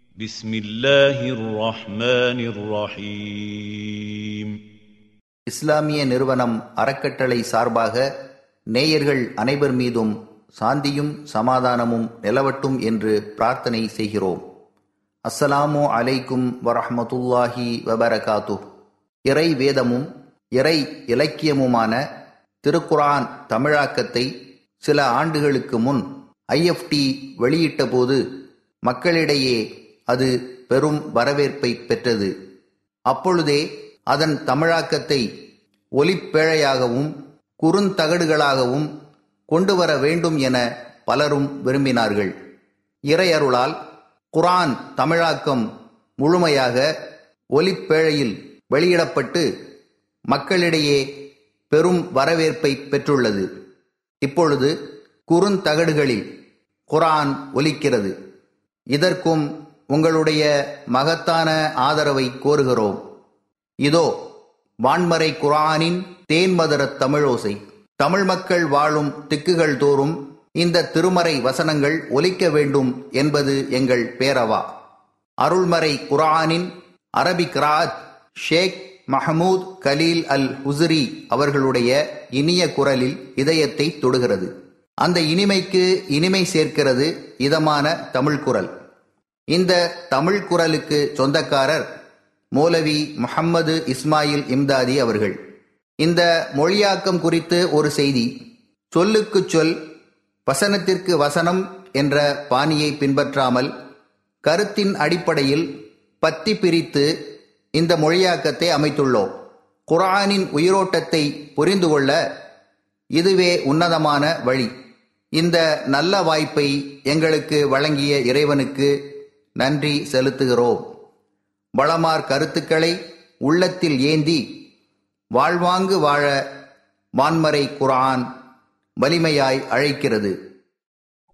بسم الله الرحمن الرحيم இஸ்லாமிய நிறுவனம் அறக்கட்டளை சார்பாக நேயர்கள் அனைவர் மீதும் சாந்தியும் சமாதானமும் நிலவட்டும் என்று பிரார்த்தனை செய்கிறோம் அஸ்ஸலாமு அலைக்கும் வரஹ்மத்துல்லாஹி வபரகாத்து இறை வேதமும் இறை இலக்கியமுமான திருக்குரான் தமிழாக்கத்தை சில ஆண்டுகளுக்கு முன் ஐஎஃப்டி வெளியிட்டபோது மக்களிடையே அது பெரும் வரவேற்பை பெற்றது அப்பொழுதே அதன் தமிழாக்கத்தை ஒலிப்பேழையாகவும் குறுந்தகடுகளாகவும் கொண்டு வர வேண்டும் என பலரும் விரும்பினார்கள் இறையருளால் குரான் தமிழாக்கம் முழுமையாக ஒலிப்பேழையில் வெளியிடப்பட்டு மக்களிடையே பெரும் வரவேற்பை பெற்றுள்ளது இப்பொழுது குறுந்தகடுகளில் குரான் ஒலிக்கிறது இதற்கும் உங்களுடைய மகத்தான ஆதரவை கோருகிறோம் இதோ வான்மறை குரானின் தேன்மதர தமிழோசை தமிழ் மக்கள் வாழும் திக்குகள் தோறும் இந்த திருமறை வசனங்கள் ஒலிக்க வேண்டும் என்பது எங்கள் பேரவா அருள்மறை குரானின் அரபி கிராத் ஷேக் மஹமூத் கலீல் அல் ஹுசரி அவர்களுடைய இனிய குரலில் இதயத்தை தொடுகிறது அந்த இனிமைக்கு இனிமை சேர்க்கிறது இதமான தமிழ் குரல் இந்த தமிழ் குரலுக்கு சொந்தக்காரர் மௌலவி முஹம்மது இஸ்மாயில் இம்தாதி அவர்கள் இந்த மொழியாக்கம் குறித்து ஒரு செய்தி சொல்லுக்கு சொல் வசனத்திற்கு வசனம் என்ற பாணியை பின்பற்றாமல் கருத்தின் அடிப்படையில் பத்தி பிரித்து இந்த மொழியாக்கத்தை அமைத்துள்ளோம் குரானின் உயிரோட்டத்தை புரிந்து கொள்ள இதுவே உன்னதமான வழி இந்த நல்ல வாய்ப்பை எங்களுக்கு வழங்கிய இறைவனுக்கு நன்றி செலுத்துகிறோம் வளமார் கருத்துக்களை உள்ளத்தில் ஏந்தி வாழ்வாங்கு வாழ வான்மறை குரான் வலிமையாய் அழைக்கிறது